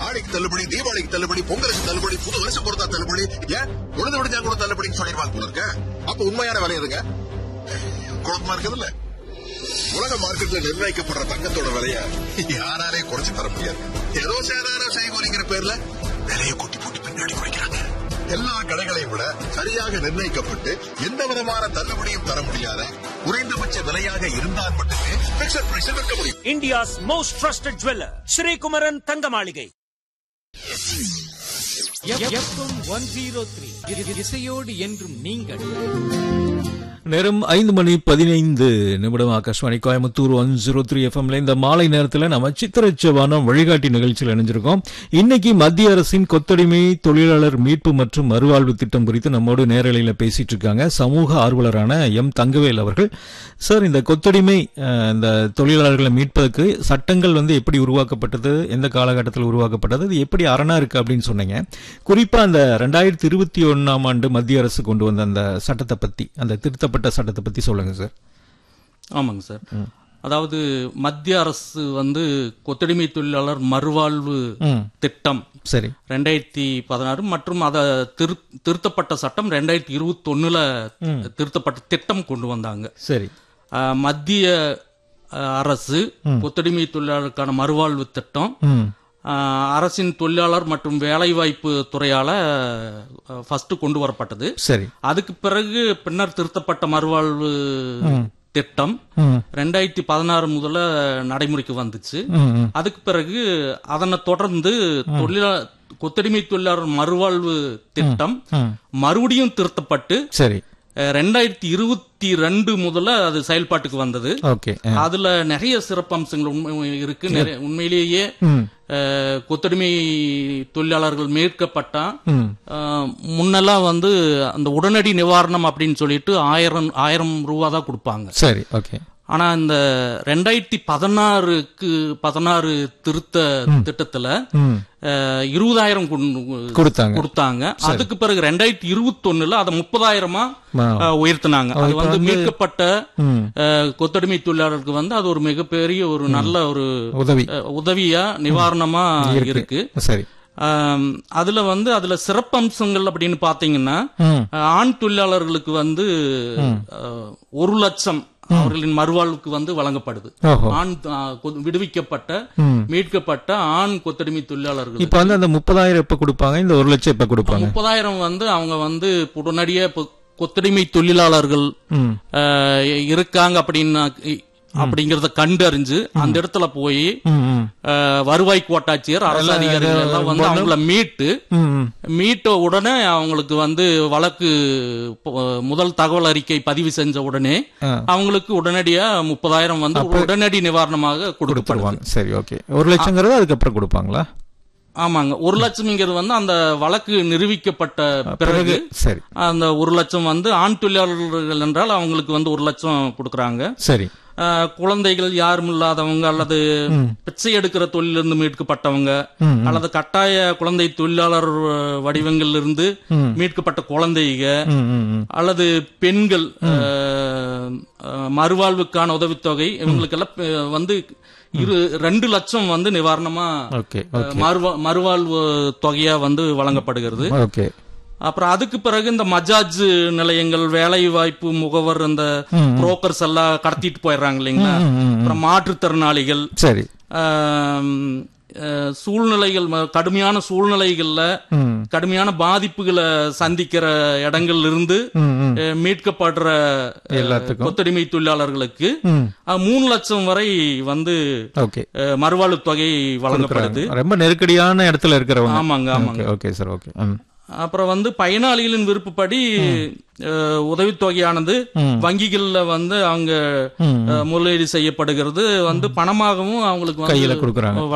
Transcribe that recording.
ஆடிக்கு தள்ளுபடி தீபாவளிக்கு தள்ளுபடி பொங்கலுக்கு தள்ளுபடி புது வருஷம் பொறுத்தா தள்ளுபடி ஏன் உழுது விடுஞ்சா கூட தள்ளுபடின்னு சொல்லிடுவாங்க போல இருக்க அப்ப உண்மையான விலை எதுங்க குழப்பமா இருக்குதுல்ல உலக மார்க்கெட்ல நிர்ணயிக்கப்படுற தங்கத்தோட விலைய யாராலே குறைச்சு தர முடியாது ஏதோ சேதாரம் செய்கூலிங்கிற பேர்ல விலையை கொட்டி போட்டு பின்னாடி குறைக்கிறாங்க எல்லா கடைகளையும் விட சரியாக நிர்ணயிக்கப்பட்டு எந்த விதமான தள்ளுபடியும் தர முடியாத குறைந்தபட்ச விலையாக இருந்தால் மட்டுமே பிக்சர் பிரைஸ் விற்க முடியும் India's most trusted jeweler, Sri Kumaran Tangamalige. FM one zero three இசையோடு என்றும் நீங்கள் நேரம் ஐந்து மணி பதினைந்து நிமிடம் Akashvani Coimbatore one zero three எஃப்எம்ல இந்த மாலை நேரத்தில் நம்ம சித்திரச்சவானம் வழிகாட்டி நிகழ்ச்சியில் இணைஞ்சிருக்கோம் இன்னைக்கு மத்திய அரசின் கொத்தடிமை தொழிலாளர் மீட்பு மற்றும் மறுவாழ்வு திட்டம் குறித்து நம்மோடு நேரலையில் பேசிட்டு இருக்காங்க சமூக ஆர்வலரான எம் தங்கவேல் அவர்கள் சார் இந்த கொத்தடிமை அஹ், இந்த தொழிலாளர்களை மீட்பதற்கு சட்டங்கள் வந்து எப்படி உருவாக்கப்பட்டது எந்த காலகட்டத்தில் உருவாக்கப்பட்டது இது எப்படி அரணா இருக்கு அப்படின்னு சொன்னீங்க குறிப்பா அந்த ரெண்டாயிரத்தி இருபத்தி ஒன்னாம் ஆண்டு மத்திய அரசு கொண்டு வந்த அந்த சட்டத்தை பத்தி அந்த திருத்தப்பட்ட சட்டத்தை பத்தி சொல்லுங்க சார் ஆமாங்க சார் அதாவது மத்திய அரசு வந்து கொத்தடிமை தொழிலாளர் மறுவாழ்வு ம். திட்டம் சரி ரெண்டாயிரத்தி பதினாறு மற்றும் அத திரு- திருத்தப்பட்ட சட்டம் ரெண்டாயிரத்தி இருபத்தி ஒண்ணுல திருத்தப்பட்ட திட்டம் கொண்டு வந்தாங்க சரி அஹ், மத்திய அஹ், அரசு கொத்தடிமை தொழிலாளருக்கான மறுவாழ்வு திட்டம் ம் அஹ், அரசின் தொழிலாளர் மற்றும் வேலைவாய்ப்பு துறையால ஃபர்ஸ்ட் கொண்டு வரப்பட்டது சரி அதுக்கு பிறகு பின்னர் திருத்தப்பட்ட மறுவாழ்வு திட்டம் ம் ரெண்டாயிரத்தி பதினாறு முதல்ல நடைமுறைக்கு வந்துச்சு ம், ம் அதுக்கு பிறகு அதனை தொடர்ந்து தொழிலா கொத்தடிமை தொழிலாளர் மறுவாழ்வு திட்டம் ம். மறுபடியும் திருத்தப்பட்டு சரி அஹ், ரெண்டாயிரத்தி இருபத்தி ரெண்டு முதல்ல அது செயல்பாட்டுக்கு வந்தது ஓகே அதுல நிறைய சிறப்பம்சங்கள் உண்மை இருக்கு நிறைய- உண்மையிலேயே ம் அஹ், கொத்தடிமை தொழிலாளர்கள் மீட்கப்பட்டா ம் அஹ், முன்னெல்லாம் வந்து அந்த உடனடி நிவாரணம் அப்படின்னு சொல்லிட்டு ஆயிரம் ஆயிரம் ரூபா தான் கொடுப்பாங்க சரி ஓகே ஆனா இந்த ரெண்டாயிரத்தி பதினாறுக்கு பதினாறு திருத்த திட்டத்துல ம் அஹ், இருபதாயிரம் கொண்டு- கொடுத்தாங்க கொடுத்தாங்க அதுக்கு பிறகு ரெண்டாயிரத்தி இருபத்தி ஒண்ணுல அதை முப்பதாயிரமா ஆ. அஹ், உயர்த்தினாங்க அது இப்ப வந்து வந்து- மீட்கப்பட்ட ம் அஹ், கொத்தடிமை தொழிலாளருக்கு வந்து அது ஒரு மிகப்பெரிய ஒரு நல்ல ஒரு உதவி அஹ், உதவியா நிவாரணமா இருக்கு சரி ஆம், அதுல வந்து அதுல சிறப்பம்சங்கள் அப்படின்னு பாத்தீங்கன்னா ம் அஹ், ஆண் தொழிலாளர்களுக்கு வந்து அஹ், ஒரு லட்சம் அவர்களின் மறுவாழ்வுக்கு வந்து வழங்கப்படுது ஓஹோ ஆண் அஹ், கொ- விடுவிக்கப்பட்ட ம் மீட்கப்பட்ட ஆண் கொத்தடிமை தொழிலாளர்கள் இப்ப வந்து அந்த முப்பதாயிரம் எப்ப கொடுப்பாங்க இந்த ஒரு லட்சம் எப்ப கொடுப்பாங்க முப்பதாயிரம் வந்து அவங்க வந்து உடனடியே இப்போ கொத்தடிமை தொழிலாளர்கள் ம் அஹ், இருக்காங்க அப்படின்னா அப்படிங்கறத கண்டறிஞ்சு அந்த இடத்துல போய் ம் ம் அஹ், வருவாய் கோட்டாட்சியர் அரசு அதிகாரிகள் எல்லாம் வந்து அவங்கள மீட்டு ம் ம் மீட்ட உடனே அவங்களுக்கு வந்து வழக்கு ப- முதல் தகவல் அறிக்கை பதிவு செஞ்ச உடனே ஆ. அவங்களுக்கு உடனடியா முப்பதாயிரம் வந்து உடனடி நிவாரணமாக கொடுக்கப்படுவாங்க கொடுத்துருவாங்க சரி ஓகே ஒரு லட்சங்கிறது அதுக்கப்புறம் கொடுப்பாங்களா ஆமாங்க ஒரு லட்சம்ங்கிறது வந்து அந்த வழக்கு நிரூபிக்கப்பட்ட பிறகு சரி அந்த ஒரு லட்சம் வந்து ஆண் தொழிலாளர்கள் என்றால் அவங்களுக்கு வந்து ஒரு லட்சம் கொடுக்கறாங்க சரி ஆஹ், குழந்தைகள் யாரும் இல்லாதவங்க அல்லது பிச்சை எடுக்கிற தொழிலிருந்து மீட்கப்பட்டவங்க ம், அல்லது கட்டாய குழந்தை தொழிலாளர் அஹ், வடிவங்கள்ல இருந்து மீட்கப்பட்ட குழந்தைங்க ம் ம் ம் அல்லது பெண்கள் அஹ், அஹ், மறுவாழ்வுக்கான உதவித்தொகை இவங்களுக்கெல்லாம் அஹ், வந்து இரு ரெண்டு லட்சம் வந்து நிவாரணமா ஓகே அஹ், மறுவா மறுவாழ்வு தொகையா வந்து வழங்கப்படுகிறது ஓகே அப்புறம் அதுக்கு பிறகு இந்த மஜாஜ் நிலையங்கள் வேலை வாய்ப்பு முகவர் இந்த புரோக்கர்ஸ் எல்லாம் கடத்திட்டு போயிடுறாங்க இல்லைங்களா அப்புறம் மாற்றுத்திறனாளிகள் சரி ஆம், அஹ், சூழ்நிலைகள் ம- கடுமையான சூழ்நிலைகள்ல ம் கடுமையான பாதிப்புகளை சந்திக்கிற இடங்கள்ல இருந்து ம் ம் அஹ், மீட்கப்படுற அஹ், எல்லாத்துக்கும். கொத்தடிமை தொழிலாளர்களுக்கு ம் அஹ், மூணு லட்சம் வரை வந்து ஓகே அஹ், மறுவாழ்வு தொகை வழங்கப்படுது ரொம்ப நெருக்கடியான இடத்துல இருக்கிறவங்க ஆமாங்க ஆமாங்க ஓகே ஓகே சார் ஓகே ம் அப்புறம் வந்து பயனாளிகளின் விருப்பப்படி அஹ், உதவித்தொகையானது வங்கிகள்ல வந்து அவங்க ம், அஹ், முதலீடு செய்யப்படுகிறது வந்து பணமாகவும் அவங்களுக்கு வந்து கையில கொடுக்குறாங்க